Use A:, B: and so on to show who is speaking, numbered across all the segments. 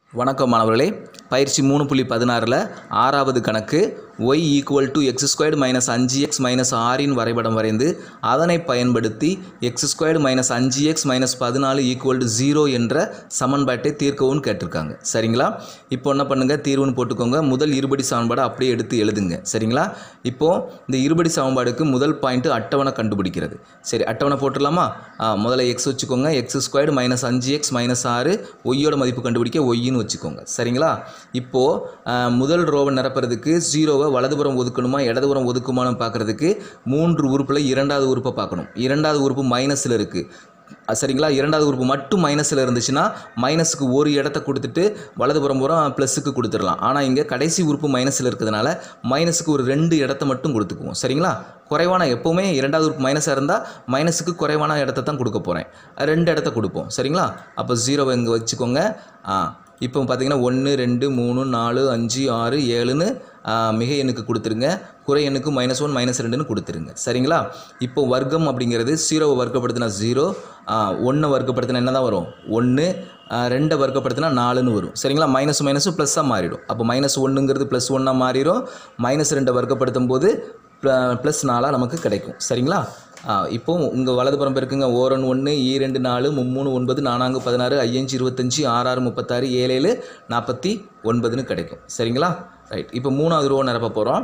A: வணக்கம் மாணவர்களே பயிற்சி மூணு புள்ளி பதினாறில் ஆறாவது கணக்கு Y equal to X squared minus அஞ்சு எக்ஸ் மைனஸ் ஆறின் வரைபடம் வரைந்து அதனை பயன்படுத்தி எக்ஸ் ஸ்கொயர்டு மைனஸ் அஞ்சு எக்ஸ் மைனஸ் பதினாலு ஈக்குவல் டு ஜீரோ என்ற சமன்பாட்டை தீர்க்கவும் கேட்டிருக்காங்க சரிங்களா இப்போ என்ன பண்ணுங்கள் தீர்வுன்னு போட்டுக்கோங்க முதல் இருபடி சமன்பாடை அப்படியே எடுத்து எழுதுங்க சரிங்களா இப்போது இந்த இருபடி சமன்பாடுக்கு முதல் பாயிண்ட்டு அட்டவணை கண்டுபிடிக்கிறது சரி அட்டவணை போட்டுடலாமா ஆ, முதல்ல எக்ஸ் வச்சுக்கோங்க எக்ஸ் ஸ்கொயர்டு மைனஸ் அஞ்சு எக்ஸ் மைனஸ் ஆறு ஒய்யோட மதிப்பு கண்டுபிடிக்க ஒய்ன்னு வச்சுக்கோங்க சரிங்களா இப்போது முதல் ரோவை நிரப்புறதுக்கு ஜீரோவை வலதுபுறம் ஒதுக்கணுமா இடதுபுறம் ஒதுக்குமான்னு பார்க்குறதுக்கு மூன்று உறுப்பில் இரண்டாவது உறுப்பை பார்க்கணும் இரண்டாவது உறுப்பு மைனஸில் இருக்குது சரிங்களா இரண்டாவது உறுப்பு மட்டும் மைனஸில் இருந்துச்சுன்னா மைனஸுக்கு ஒரு இடத்த கொடுத்துட்டு வலதுபுறம் புறம் ப்ளஸுக்கு கொடுத்துடலாம் ஆனால் இங்கே கடைசி உறுப்பு மைனஸில் இருக்கிறதுனால மைனஸுக்கு ஒரு ரெண்டு இடத்த மட்டும் கொடுத்துக்குவோம் சரிங்களா குறைவான எப்போவுமே இரண்டாவது உறுப்பு மைனஸாக இருந்தால் மைனஸுக்கு குறைவான இடத்த தான் கொடுக்க போகிறேன் ரெண்டு இடத்த கொடுப்போம் சரிங்களா அப்போ ஜீரோவை இங்கே வச்சுக்கோங்க ஆ இப்போ பார்த்தீங்கன்னா ஒன்று ரெண்டு மூணு நாலு அஞ்சு ஆறு ஏழுன்னு ஆ, மிக எண்ணுக்கு கொடுத்துருங்க குறை எண்ணுக்கு மைனஸ் ஒன் மைனஸ் ரெண்டுன்னு கொடுத்துருங்க சரிங்களா இப்போ வர்க்கம் அப்படிங்கிறது ஜீரோவை வர்க்கப்படுத்தினா ஜீரோ ஒன்றை வர்க்கப்படுத்தினா என்ன தான் வரும் ஒன்று ரெண்டை வர்க்கப்படுத்தினா நாலுன்னு வரும் சரிங்களா மைனஸ் மைனஸும் ப்ளஸ்ஸாக மாறிடும் அப்போ மைனஸ் ஒன்றுங்கிறது ப்ளஸ் ஒன்னாக மாறிடும் மைனஸ் ரெண்டை வர்க்கப்படுத்தும் போது ப்ளஸ் நாலாக நமக்கு கிடைக்கும் சரிங்களா ஆ, இப்போ உங்கள் வலதுபுறம் இருக்குங்க ஓரன் ஒன்று ஈ ரெண்டு நாலு மும்மூணு ஒன்பது நானாங்கு பதினாறு ஐயஞ்சு இருபத்தஞ்சி ஆறாறு முப்பத்தாறு ஏழு ஏழு நாற்பத்தி ஒன்பதுன்னு கிடைக்கும் சரிங்களா ரைட் இப்போ மூணாவது ரூபா நிரப்ப போகிறோம்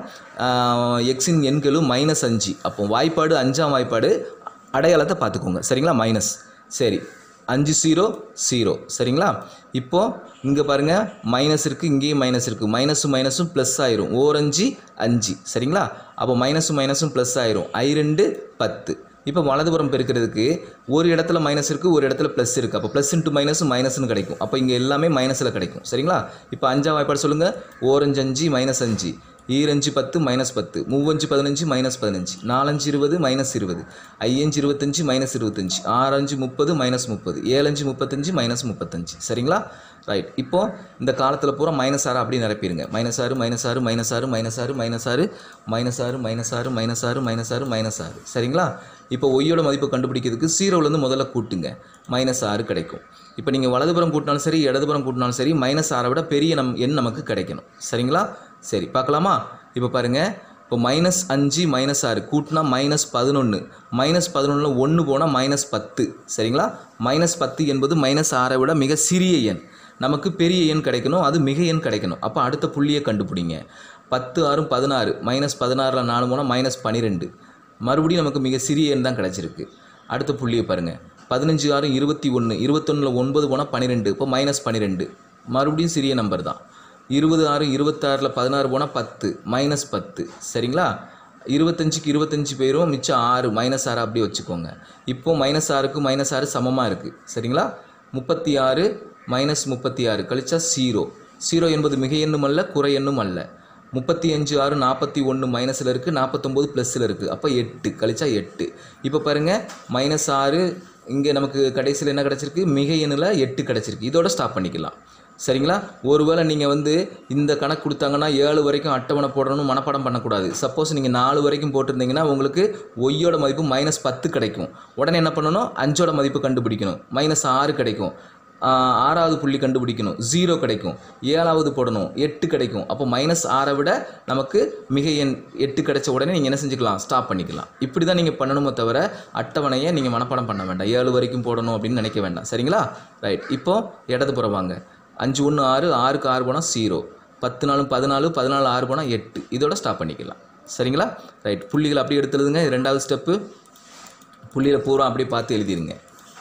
A: எக்ஸின் எண்களும் மைனஸ் அஞ்சு அப்போ வாய்ப்பாடு அஞ்சாம் வாய்ப்பாடு அடையாளத்தை பார்த்துக்கோங்க சரிங்களா மைனஸ் சரி அஞ்சு ஜீரோ ஜீரோ சரிங்களா இப்போது இங்கே பாருங்கள் மைனஸ் இருக்குது இங்கேயும் மைனஸ் இருக்குது மைனஸும் மைனஸும் ப்ளஸ் ஆயிரும் ஓரஞ்சு அஞ்சு சரிங்களா அப்போ மைனஸும் மைனஸும் ப்ளஸ் ஆயிரும் ஐ ரெண்டு பத்து இப்போ வலதுபுறம் பெருக்கிறதுக்கு ஒரு இடத்துல மைனஸ் இருக்குது ஒரு இடத்துல ப்ளஸ் இருக்குது அப்போ ப்ளஸ் இன்ட்டு மைனஸ் மைனஸ்னு கிடைக்கும் அப்போ இங்கே எல்லாமே மைனஸில் கிடைக்கும் சரிங்களா இப்போ அஞ்சாம் வாய்ப்பாடு சொல்லுங்கள் ஓரஞ்சு அஞ்சு மைனஸ் அஞ்சு ஈரஞ்சு பத்து மைனஸ் பத்து மூவஞ்சு பதினஞ்சு மைனஸ் பதினஞ்சு நாலஞ்சு இருபது மைனஸ் இருபது ஐயஞ்சு இருபத்தஞ்சு மைனஸ் இருபத்தஞ்சு ஆறஞ்சு முப்பது மைனஸ் முப்பது ஏழஞ்சு முப்பத்தஞ்சு மைனஸ் முப்பத்தஞ்சு சரிங்களா ரைட் இப்போ இந்த காலத்தில் பூரா மைனஸ் ஆறு அப்படி நிரப்பிடுங்க மைனஸ் ஆறு மைனஸ் ஆறு மைனஸ் ஆறு மைனஸ் ஆறு மைனஸ் ஆறு மைனஸ் ஆறு மைனஸ் ஆறு மைனஸ் ஆறு மைனஸ் ஆறு மைனஸ் ஆறு சரிங்களா இப்போ ஒய்யோட மதிப்பு கண்டுபிடிக்கிறதுக்கு ஜீரோலேருந்து முதல்ல கூட்டுங்க மைனஸ் ஆறு கிடைக்கும் இப்போ நீங்கள் வலதுபுறம் கூட்டினாலும் சரி இடதுபுறம் கூட்டினாலும் சரி மைனஸ் ஆறை விட பெரிய நம் எண் நமக்கு கிடைக்கணும் சரிங்களா சரி பார்க்கலாமா இப்போ பாருங்கள் இப்போ மைனஸ் அஞ்சு மைனஸ் ஆறு கூட்டினா மைனஸ் பதினொன்று மைனஸ் பதினொன்றில் ஒன்று போனால் மைனஸ் பத்து சரிங்களா மைனஸ் பத்து என்பது மைனஸ் ஆறை விட மிக சிறிய எண் நமக்கு பெரிய எண் கிடைக்கணும் அது மிக எண் கிடைக்கணும் அப்போ அடுத்த புள்ளியை கண்டுபிடிங்க பத்து ஆறும் பதினாறு மைனஸ் பதினாறில் நாலு போனால் மைனஸ் பன்னிரெண்டு மறுபடியும் நமக்கு மிக சிறிய எண் தான் கிடச்சிருக்கு அடுத்த புள்ளியை பாருங்கள் பதினஞ்சு ஆறு இருபத்தி ஒன்று இருபத்தொன்னில் ஒன்பது போனால் பன்னிரெண்டு இப்போ மைனஸ் பன்னிரெண்டு மறுபடியும் சிறிய நம்பர் தான் இருபது ஆறு இருபத்தாறில் பதினாறு போனால் பத்து மைனஸ் பத்து சரிங்களா இருபத்தஞ்சுக்கு இருபத்தஞ்சு பேரும் மிச்சம் ஆறு மைனஸ் ஆறு அப்படியே வச்சுக்கோங்க இப்போ மைனஸ் ஆறுக்கு மைனஸ் ஆறு சமமாக இருக்குது சரிங்களா முப்பத்தி ஆறு மைனஸ் முப்பத்தி ஆறு கழிச்சா ஜீரோ ஜீரோ என்பது மிக எண்ணும் அல்ல குறை எண்ணும் அல்ல முப்பத்தி அஞ்சு ஆறு நாற்பத்தி ஒன்று மைனஸில் இருக்குது நாற்பத்தொம்போது ப்ளஸில் இருக்குது அப்போ எட்டு கழிச்சா எட்டு இப்போ பாருங்கள் மைனஸ் ஆறு இங்கே நமக்கு கடைசியில் என்ன கிடச்சிருக்கு மிக எண்ணில் எட்டு கிடச்சிருக்கு இதோட ஸ்டாப் பண்ணிக்கலாம் சரிங்களா ஒருவேளை நீங்கள் வந்து இந்த கணக்கு கொடுத்தாங்கன்னா ஏழு வரைக்கும் அட்டவணை போடணும் மனப்பாடம் பண்ணக்கூடாது சப்போஸ் நீங்கள் நாலு வரைக்கும் போட்டிருந்தீங்கன்னா உங்களுக்கு ஒய்யோட மதிப்பு மைனஸ் பத்து கிடைக்கும் உடனே என்ன பண்ணணும் அஞ்சோட மதிப்பு கண்டுபிடிக்கணும் மைனஸ் ஆறு கிடைக்கும் ஆஹ் ஆறாவது புள்ளி கண்டுபிடிக்கணும் ஜீரோ கிடைக்கும் ஏழாவது போடணும் எட்டு கிடைக்கும் அப்போ மைனஸ் ஆறை விட நமக்கு மிக எண் எட்டு கிடைச்ச உடனே நீங்கள் என்ன செஞ்சுக்கலாம் ஸ்டாப் பண்ணிக்கலாம் இப்படி தான் நீங்கள் பண்ணணுமே தவிர அட்டவணையை நீங்கள் மனப்பாடம் பண்ண வேண்டாம் ஏழு வரைக்கும் போடணும் அப்படின்னு நினைக்க வேண்டாம் சரிங்களா ரைட் இப்போ இடதுபுறம் வாங்க அஞ்சு ஒன்று ஆறு ஆறுக்கு ஆறு போனால் ஜீரோ பத்து நாலு பதினாலு பதினாலு ஆறு போனால் எட்டு இதோட ஸ்டாப் பண்ணிக்கலாம் சரிங்களா ரைட் புள்ளிகள் அப்படியே எடுத்து எழுதுங்க இது ரெண்டாவது ஸ்டெப்பு புள்ளியில் பூரா அப்படியே பார்த்து எழுதிருங்க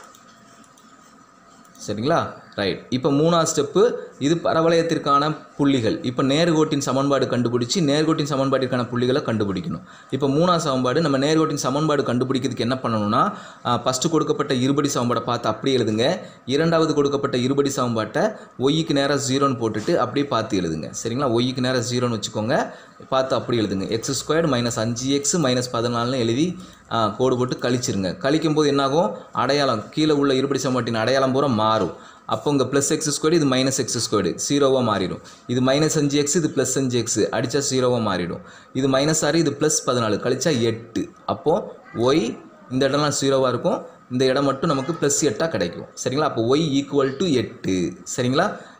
A: சரிங்களா ரைட் இப்போ மூணாவது ஸ்டெப்பு இது பரவளையத்திற்கான புள்ளிகள் இப்போ நேர்கோட்டின் சமன்பாடு கண்டுபிடிச்சி நேர்கோட்டின் சமன்பாட்டிற்கான புள்ளிகளை கண்டுபிடிக்கணும் இப்போ மூணாவது சமன்பாடு நம்ம நேர்கோட்டின் சமன்பாடு கண்டுபிடிக்கிறதுக்கு என்ன பண்ணணும்னா ஃபஸ்ட்டு கொடுக்கப்பட்ட இருபடி சமன்பாடை பார்த்து அப்படியே எழுதுங்க இரண்டாவது கொடுக்கப்பட்ட இருபடி சமன்பாட்டை ஒய்க்கு நேராக ஜீரோன்னு போட்டுட்டு அப்படியே பார்த்து எழுதுங்க சரிங்களா ஒய்க்கு நேராக ஜீரோன்னு வச்சுக்கோங்க பார்த்து அப்படி எழுதுங்க எக்ஸ் ஸ்கொயர்டு மைனஸ் அஞ்சு எக்ஸ் மைனஸ் பதினாலுன்னு எழுதி ஆ, கோடு போட்டு கழிச்சிருங்க கழிக்கும் போது என்னாகும் அடையாளம் கீழே உள்ள இருபடி சமன்பாட்டின் அடையாளம் பூரா மாறும் அப்போ இங்கே ப்ளஸ் எக்ஸ் ஸ்கொயர்டு இது மைனஸ் எக்ஸ் ஸ்கொயர்டு ஜீரோவாக மாறிடும் இது மைனஸ் அஞ்சு எக்ஸ் இது ப்ளஸ் அஞ்சு எக்ஸ் அடித்தா ஜீரோவாக மாறிடும் இது மைனஸ் ஆறு இது ப்ளஸ் பதினாலு கழிச்சா எட்டு அப்போது ஒய் இந்த இடம்லாம் ஜீரோவாக இருக்கும் இந்த இடம் மட்டும் நமக்கு ப்ளஸ் எட்டாக கிடைக்கும் சரிங்களா அப்போ ஒய் ஈக்குவல் டு எட்டு சரிங்களா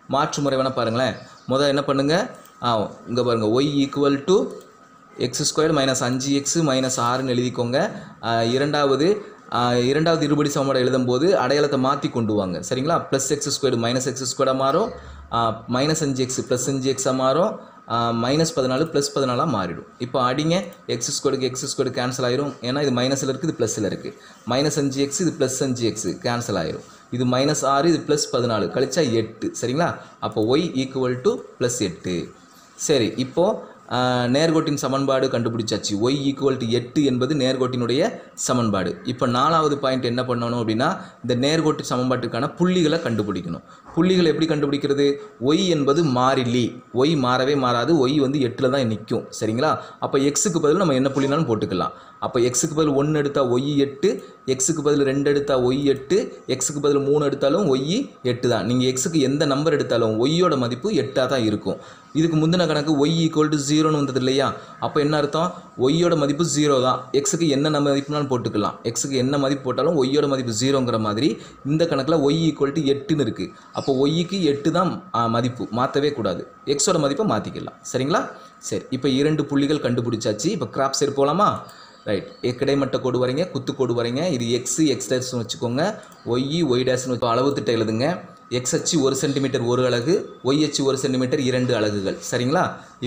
A: மாற்று முறை வேணால் பாருங்களேன் முதல் என்ன பண்ணுங்கள் ஆ இங்கே பாருங்கள் Y equal to X square minus அஞ்சு எக்ஸ் மைனஸ் ஆறுன்னு எழுதிக்கோங்க ஆ, இரண்டாவது ஆ, இரண்டாவது இருபடி சமன்பாடு எழுதும்போது அடையாளத்தை மாற்றி கொண்டு வாங்க சரிங்களா plus X square minus X ஸ்கொயராக மாறும் மைனஸ் அஞ்சு எக்ஸ் ப்ளஸ் அஞ்சு எக்ஸாக மாறும் மைனஸ் பதினாலு ப்ளஸ் பதினாலாக மாறிடும் இப்போ அடிங்க எக்ஸ் ஸ்கொயருக்கு எக்ஸ் ஸ்கொயர் கேன்சல் ஆயிரும் ஏன்னா இது மைனஸில் இருக்குது இது ப்ளஸில் இருக்குது மைனஸ் அஞ்சு எக்ஸ் இது ப்ளஸ் அஞ்சு எக்ஸ் கேன்சல் ஆயிரும் இது மைனஸ் ஆறு இது ப்ளஸ் பதினாலு கழிச்சா எட்டு சரிங்களா அப்போ ஒய் ஈக்குவல் டு ப்ளஸ் எட்டு சரி இப்போது நேர்கோட்டின் சமன்பாடு கண்டுபிடிச்சாச்சு ஒய் ஈக்குவல் டு எட்டு என்பது நேர்கோட்டினுடைய சமன்பாடு இப்போ நாலாவது பாயிண்ட் என்ன பண்ணணும் அப்படின்னா இந்த நேர்கோட்டு சமன்பாட்டுக்கான புள்ளிகளை கண்டுபிடிக்கணும் புள்ளிகளை எப்படி கண்டுபிடிக்கிறது ஒய் என்பது மாறிலி ஒய் மாறவே மாறாது ஒய் வந்து எட்டில் தான் நிற்கும் சரிங்களா அப்போ எக்ஸுக்கு பதில் நம்ம என்ன புள்ளினாலும் போட்டுக்கலாம் அப்போ எக்ஸுக்கு பதில் ஒன்று எடுத்தால் ஒய் எட்டு எக்ஸுக்கு பதில் ரெண்டு எடுத்தால் ஒய் எட்டு எக்ஸுக்கு பதில் மூணு எடுத்தாலும் ஒய் எட்டு தான் நீங்கள் எக்ஸுக்கு எந்த நம்பர் எடுத்தாலும் ஒய்யோட மதிப்பு எட்டாக தான் இருக்கும் இதுக்கு முந்தின கணக்கு ஒய் ஈக்குவல் டு ஜீரோன்னு வந்தது இல்லையா அப்போ என்ன அர்த்தம் ஒய்யோட மதிப்பு ஜீரோ தான் எக்ஸுக்கு என்ன நம்ம மதிப்புனாலும் போட்டுக்கலாம் எக்ஸுக்கு என்ன மதிப்பு போட்டாலும் ஒய்யோட மதிப்பு ஜீரோங்கிற மாதிரி இந்த கணக்கில் ஒய் ஈக்குவல் டு எட்டுன்னு இருக்குது அப்போ ஒய்க்கு எட்டு தான் ஆ, மதிப்பு மாற்றவே கூடாது எக்ஸோட மதிப்பை மாற்றிக்கலாம் சரிங்களா சரி இப்போ இரண்டு புள்ளிகள் கண்டுபிடிச்சாச்சு இப்போ கிராப் சைடு போகலாமா ரைட் கிடைமட்ட கோடு வரைங்க குத்து கோடு வரைங்க இது எக்ஸ் எக்ஸ் டேஷ்னு வச்சுக்கோங்க ஒய் ஒய் டேஷ்னு வச்சு அளவு திட்டம் எழுதுங்க எக்ஸ் அச்சு ஒரு சென்டிமீட்டர் ஒரு அலகு ஒய் அச்சு ஒரு சென்டிமீட்டர் இரண்டு அலகுகள் சரிங்களா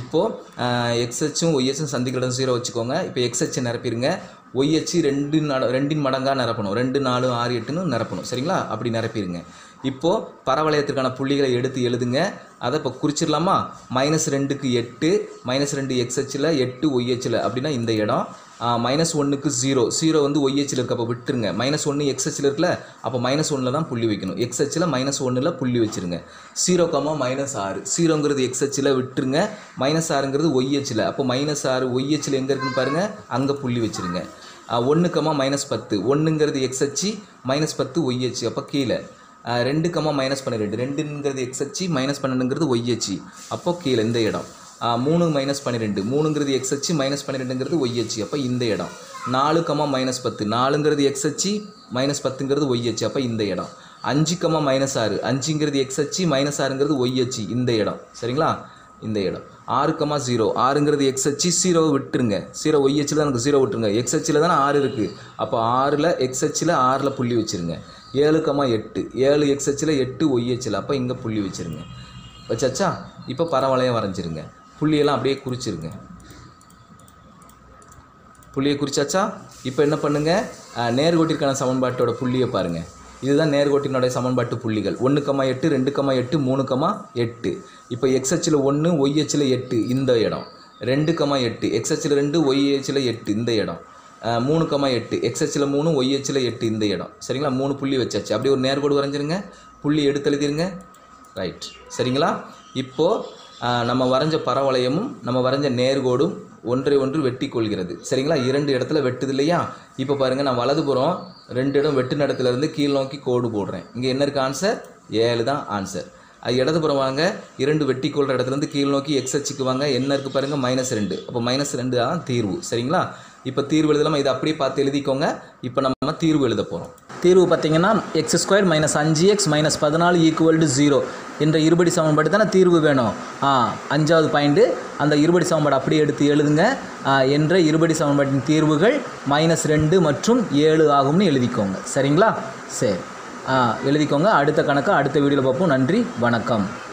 A: இப்போது எக்ஸ் அச்சும் ஒய் அச்சும் சந்திக்கிற இடம் ஜீரோ வச்சுக்கோங்க இப்போ எக்ஸ் அச்சு நிரப்பிடுங்க ஒய் அச்சு ரெண்டு நட ரெண்டின் மடங்காக நிரப்பணும் ரெண்டு நாலு ஆறு எட்டுன்னு நிரப்பணும் சரிங்களா அப்படி நிரப்பிடுங்க இப்போது பரவளையத்துக்கான புள்ளிகளை எடுத்து எழுதுங்க அதை இப்போ குறிச்சிடலாமா மைனஸ் ரெண்டுக்கு எட்டு மைனஸ் ரெண்டு எக்ஸ் அச்சில் எட்டு ஒய் அச்சில் அப்படின்னா இந்த இடம் மைனஸ் ஒன்றுக்கு ஜீரோ ஜீரோ வந்து ஒய் அச்சில் இருக்க அப்போ விட்டுருங்க மைனஸ் ஒன்று எக்ஸ் அச்சில் இருக்குல்ல அப்போ மைனஸ் ஒன்றில் தான் புள்ளி வைக்கணும் எக்ஸ் அச்சில் மைனஸ் ஒன்றில் புள்ளி வச்சிருங்க ஜீரோ கமா மைனஸ் ஆறு ஜீரோங்கிறது எக்ஸ் அச்சில் விட்டுருங்க மைனஸ் ஆறுங்கிறது ஒய் அச்சில் அப்போ மைனஸ் ஆறு ஒய் அச்சில் எங்கே இருக்குன்னு பாருங்கள் அங்கே புள்ளி வச்சிருங்க ஒன்று கமா மைனஸ் பத்து ஒன்றுங்கிறது எக்ஸ் அச்சு மைனஸ் பத்து ஒய் அச்சு அப்போ கீழே ஆஹ் ரெண்டு கமா மைனஸ் பன்னிரெண்டு ரெண்டுங்கிறது எக்ஸ் அச்சு மைனஸ் பன்னெண்டுங்கிறது ஒய் அச்சு அப்போ கீழே இந்த இடம் ஆஹ் மூணு மைனஸ் பன்னிரெண்டு மூணுங்கிறது எக்ஸ் அச்சு மைனஸ் பன்னிரெண்டுங்கிறது ஒய் அச்சு அப்போ இந்த இடம் நாலு கமா மைனஸ் பத்து நாலுங்கிறது எக்ஸ் அச்சு மைனஸ் பத்துங்கிறது ஒய் அச்சு அப்போ இந்த இடம் அஞ்சு கமா மைனஸ் ஆறு அஞ்சுங்கிறது எக்ஸ் அச்சு மைனஸ் ஆறுங்கிறது ஒய் அச்சு இந்த இடம் சரிங்களா இந்த இடம் ஆறு கமா ஜீரோ ஆறுங்கிறது எக்ஸ் அச்சு ஜீரோவை விட்டுருங்க ஜீரோ ஒய் அச்சில் தான் எனக்கு ஜீரோ விட்டுருங்க எக்ஸ் அச்சில் தானே ஆறு இருக்குது அப்போ ஆறில் எக்ஸ் அச்சில் ஆறில் புள்ளி வச்சுருங்க ஏழு கமா எட்டு ஏழு எக்ஸ் அச்சில் எட்டு ஒய் அச்சில் அப்போ இங்கே புள்ளி வச்சுருங்க வச்சாச்சா இப்போ பரவளையம் வரைஞ்சிருங்க புள்ளியெல்லாம் அப்படியே குறிச்சிருங்க புள்ளியை குறிச்சாச்சா இப்போ என்ன பண்ணுங்கள் நேர்கோட்டிற்கான சமன்பாட்டோட புள்ளியை பாருங்கள் இதுதான் நேர்கோட்டினுடைய சமன்பாட்டு புள்ளிகள் ஒன்று கமா எட்டு ரெண்டு கமா எட்டு மூணு கமா எட்டு இப்போ எக்ஸ் அச்சில் ஒன்று ஒய் அச்சில் எட்டு இந்த இடம் ரெண்டு கமா எட்டு எக்ஸ் அச்சில் ரெண்டு ஒய் அச்சில் எட்டு இந்த இடம் அஹ், மூணு கமா எட்டு எக்ஸ் அச்சில் மூணு ஒய் அச்சில் எட்டு இந்த இடம் சரிங்களா மூணு புள்ளி வச்சாச்சு அப்படியே ஒரு நேர்கோடு வரைஞ்சிருங்க புள்ளி எடுத்து எழுதிருங்க ரைட் சரிங்களா இப்போது நம்ம வரைஞ்ச பரவளையமும் நம்ம வரைஞ்ச நேர்கோடும் ஒன்றை ஒன்று வெட்டி கொள்கிறது சரிங்களா இரண்டு இடத்துல வெட்டுது இல்லையா இப்போ பாருங்கள் நான் வலதுபுறம் ரெண்டு இடம் வெட்டின இடத்துல இருந்து கீழ் நோக்கி கோடு போடுறேன் இங்கே என்ன இருக்கு ஆன்சர் ஏழு தான் ஆன்சர் அது இடதுபுறம் வாங்க இரண்டு வெட்டி கொள்கிற இடத்துலேருந்து கீழ் நோக்கி எக்ஸ் அச்சுக்கு வாங்க என்ன இருக்குது பாருங்கள் மைனஸ் ரெண்டு அப்போ மைனஸ் ரெண்டு தான் தீர்வு சரிங்களா இப்போ தீர்வு எழுதலாமா இதை அப்படியே பார்த்து எழுதிக்கோங்க இப்போ நம்ம தீர்வு எழுத போகிறோம்
B: தீர்வு பார்த்தீங்கன்னா எக்ஸ் ஸ்கொயர் மைனஸ் அஞ்சு எக்ஸ் மைனஸ் பதினாலு ஈக்குவல் டு ஜீரோ என்ற இருபடி சமன்பாடு தானே தீர்வு வேணும் ஆ அஞ்சாவது பாயிண்ட்டு அந்த இருபடி சமன்பாடு அப்படியே எடுத்து எழுதுங்க ஆ, என்ற இருபடி சமன்பாட்டின் தீர்வுகள் மைனஸ் ரெண்டு மற்றும் ஏழு ஆகும்னு எழுதிக்கோங்க சரிங்களா சரி ஆ எழுதிக்கோங்க அடுத்த கணக்கு அடுத்த வீடியோவில் பார்ப்போம் நன்றி வணக்கம்